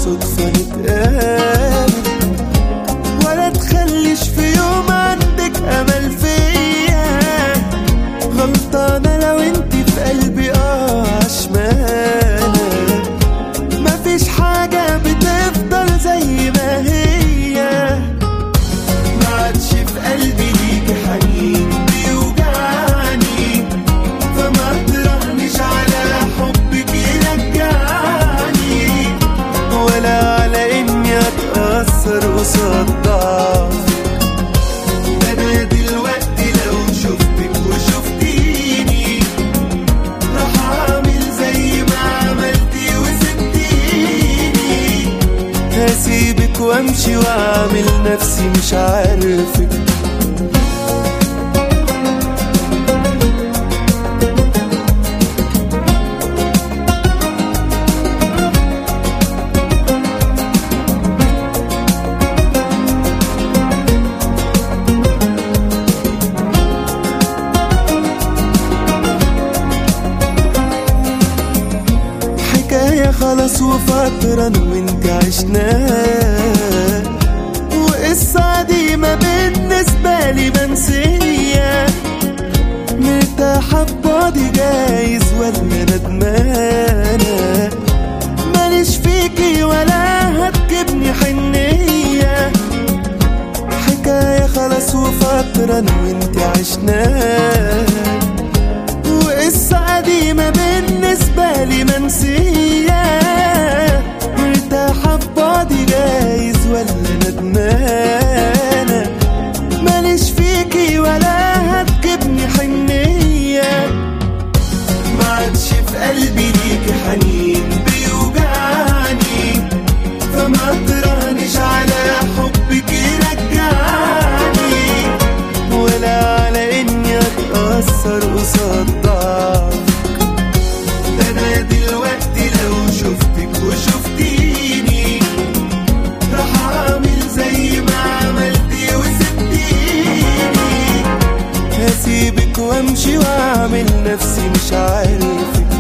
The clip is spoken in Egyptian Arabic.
صدفة نتقابل ولا تخليش في يوم عندك امل فيا غلطانة لو انت في قلبي اه عشمانة مفيش حاجة بتفضل زي ما هي ما عادش في قلبي ليكي حنين بيوجعني فما تراهنيش على حبك يرجعني ولا على اني اتأثر قصاد ضعفك ده انا دلوقتي لو شفتك وشفتيني راح اعمل زي ما عملتي وسبتيني هسيبك وامشي واعمل نفسي مش عارفك حكاية خلاص وفترة أنا وانت عشناها وقصة قديمة بالنسبة لي منسية مرتاحة ببعدي جايز ولا ندمانة ماليش فيكي ولا هتجيبني حنية حكاية خلاص وفترة أنا وانت عشناها وقصة قديمة بالنسبة لي منسية مرتاحة ببعدي جايز ولا ندمانة ماليش فيكي ولا هتجيبني حنية ما عادش في قلبي ليكي حنين بيوجعني فما تراهنيش على حبك يرجعني ولا على اني اتأثر قصاد ضعفك ده انا دلوقتي لو شفتك وشفتيني راح اعمل زي ما عملتي وسبتيني هسيبك وامشي واعمل نفسي مش عارفك